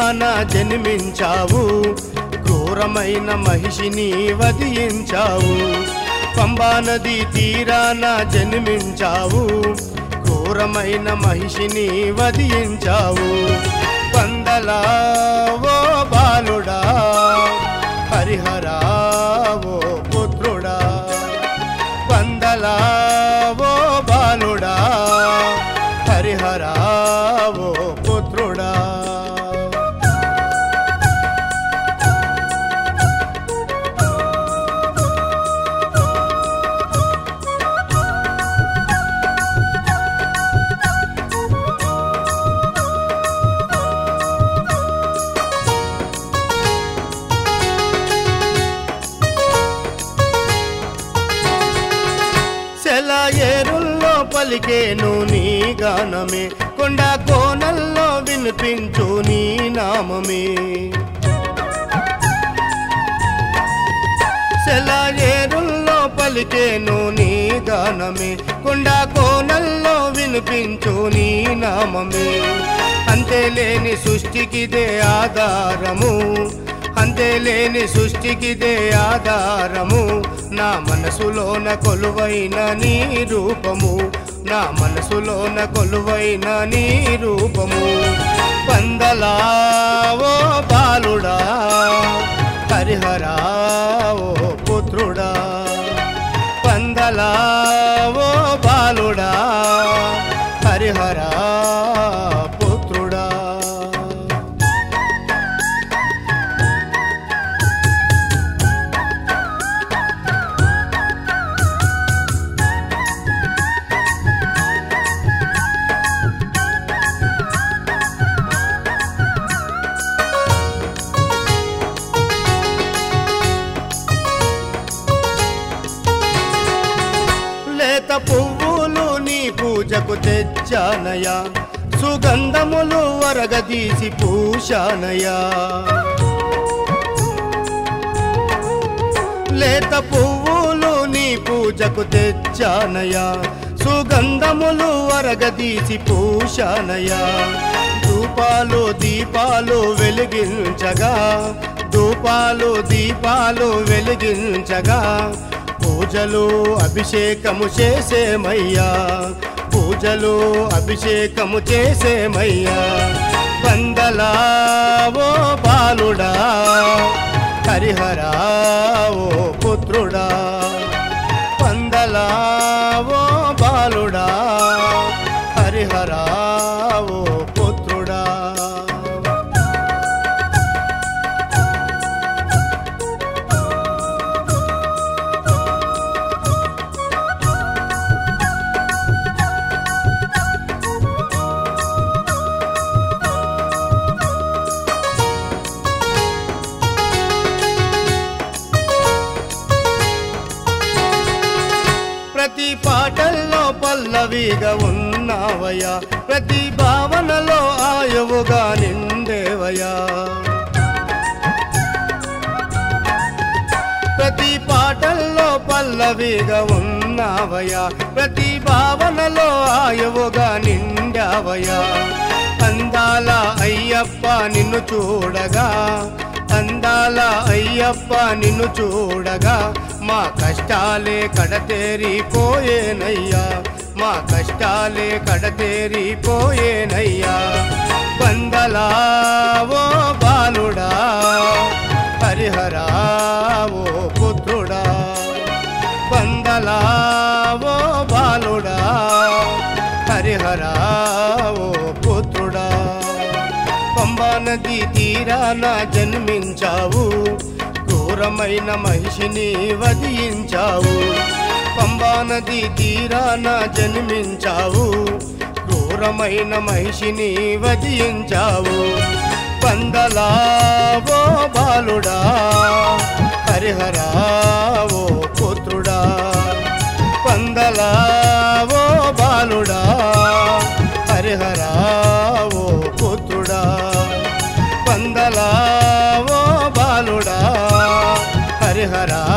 తీరాన జన్మించావు క్రూరమైన మహిషిని వధించావు పంబా నది తీరాన జన్మించావు క్రూరమైన మహిషిని వధించావు వందలా ఓ బాలుడా హరిహరా ఓ పుత్రుడా వందలా ఓ బాలుడా హరిహరా ఓ పుత్రుడా సెలయేరుల్లో పలికేను నీ గానమే కొండ కోనల్లో వినిపించు నీ నామమే సెలయేరుల్లో పలికేను నీ గానమే కొండ కోనల్లో వినిపించు నీ నామమే అంతేలేని సృష్టికిదే ఆధారము అంతేలేని సృష్టికిదే ఆధారము నా మనసులోన కొలువైన నీ రూపము నా మనసులోన కొలువైన నీ రూపము పందలా ఓ బాలుడా హరిహరా ఓ పుత్రుడా పందలా ఓ బాలుడా హరిహరా పుత్రుడా లేత పువ్వులు నీ పూజకు తెచ్చానయా సుగంధములు వరగదీసి పూశానయా లేత పువ్వులు నీ పూజకు తెచ్చానయా సుగంధములు వరగదీసి పూశానయా ధూపాలు దీపాలు వెలిగించగా ధూపాలు దీపాలు వెలిగించగా పూజలు అభిషేకము చేసేమయ్యా పూజలు అభిషేకము చేసేమయ్యా వందలా ఓ బాలుడా హరిహరా ఓ పుత్రుడా వందలా ఓ బాలుడా హరిహరా ఓ పుత్రుడా ప్రతి పాటల్లో పల్లవిగా ఉన్నావయ్యా ప్రతి భావనలో ఆయువుగా నిండేవయ్యా ప్రతి పాటల్లో పల్లవిగా ఉన్నావయ్యా ప్రతి భావనలో ఆయువుగా నిండావయ్యా అందాల అయ్యప్ప నిన్ను చూడగా అందాల అయ్యప్ప నిన్ను చూడగా మా కష్టాలే కడతేరిపోయేనయ్యా మా కష్టాలే కడతేరిపోయేనయ్యా వందలా ఓ బాలుడా హరిహరా ఓ పుత్రుడా వందలా ఓ బాలుడా హరిహరా ఓ పుత్రుడా పంబా నది తీరాన జన్మించావు క్రూరమైన మహిషిని వధించావు పంబా నది తీరాన జన్మించావు క్రూరమైన మహిషిని వధించావు పందలా ఓ బాలుడా హరిహరా ఓ పుత్రుడా పందలా ఓ బాలుడా హరిహరా ఓ పుత్రుడా పందలా ఓ బాలుడా హరిహరా